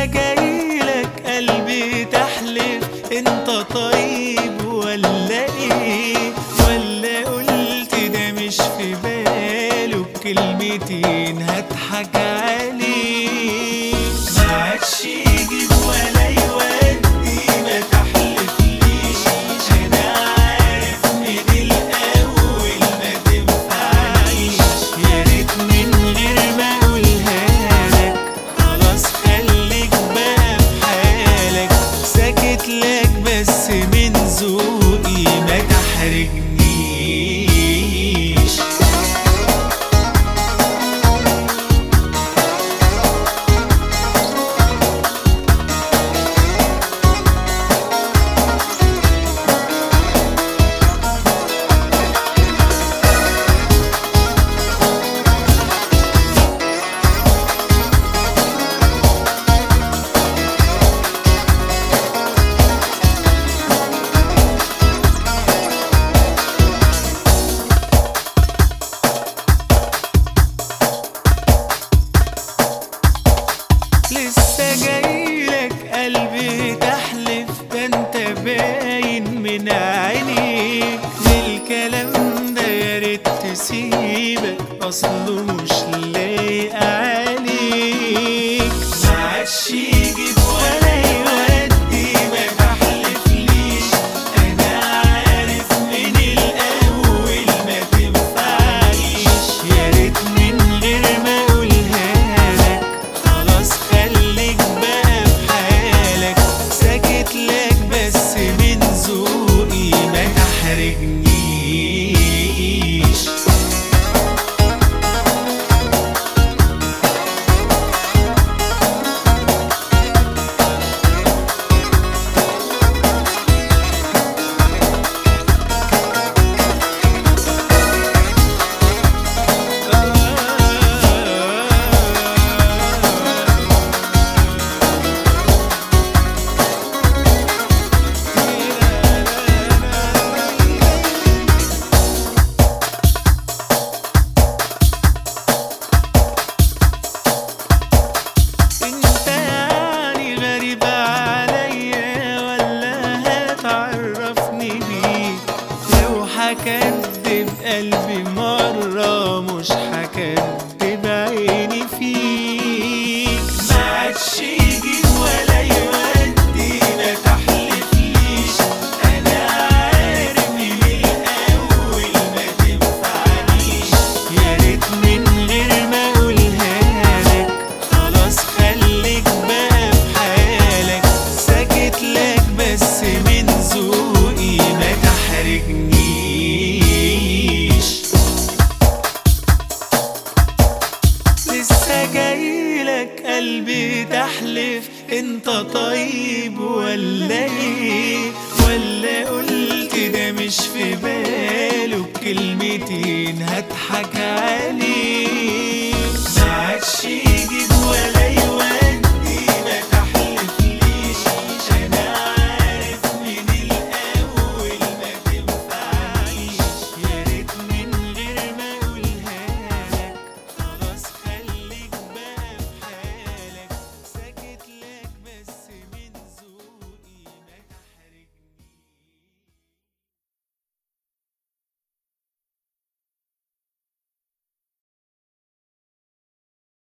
جايلك قلبي تحلف انت طيب ولا ايه ولا قلت ده مش في باله بكلمتين هضحك عليه ما عادش يجيب ولا يودي ما تحلفليش انا عارف من الاول ما تنفعنيش يا ريت من غير ما اقولها لك خلاص خليك بقى في حالك ساكت لك بس من ذوقي ما تحرجنيش لسه جايلك قلبي تحلف ده انت باين من عينيك بالكلام ده يا ريت تسيبك اصله مش لايق عليك ما عادش يجيب ولا يودي ما تحلفليش انا عارف من الاول ما تنفعنيش يا ريت من غير ما اقولها لك خلاص خليك بقى في حالك ساكت لك بس من ذوقي ما تحرجنيش انت يعني غريب عليا ولا هتعرفني بيك لو هكدب قلبي مرة مش هكدب عيني فيك ما عادش يجيب ولا يودي ما تحلفليش انا عارف من الاول ما تنفعنيش يا ريت من غير ما اقولها لك خلاص خليك بقى في حالك ساكت لك بس من ذوقي ما تحرجنيش لسه جايلك قلبي تحلف انت طيب ولا ايه ولا قلت ده مش في باله بكلمتين هضحك عليه ما عادش يجيب